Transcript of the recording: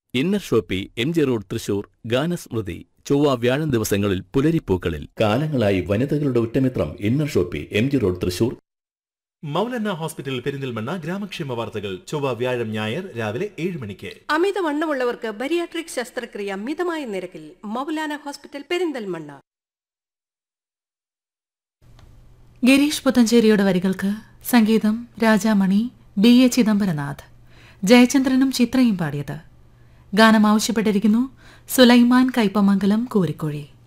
inner shoppe M G road Thrissur ഗാനസ്മൃതി ചൊവ്വ വ്യാഴം ദിവസങ്ങളിൽ പുലരിപ്പൂക്കളിൽ കാലങ്ങളായി വനിതകളുടെ ഉറ്റമിത്രം inner shoppe M G road Thrissur Moulana hospital Perinthalmanna ഗ്രാമക്ഷേമ വാർത്തകൾ ചൊവ്വ വ്യാഴം ഞായർ രാവിലെ ഏഴ് മണിക്ക് അമിതവണ്ണമുള്ളവർക്ക് ബരിയാട്രിക് ശസ്ത്രക്രിയ മിതമായ നിരക്കിൽ മൗലാന ഹോസ്പിറ്റൽ പെരിന്തൽമണ്ണ ഗിരീഷ് പുത്തഞ്ചേരിയുടെ വരികൾക്ക് സംഗീതം രാജാമണി ബി എ ചിദംബരനാഥ് ജയചന്ദ്രനും ചിത്രയും പാടിയത് ഗാനം ആവശ്യപ്പെട്ടിരിക്കുന്നു സുലൈമാൻ കൈപ്പമംഗലം കോരിക്കോഴി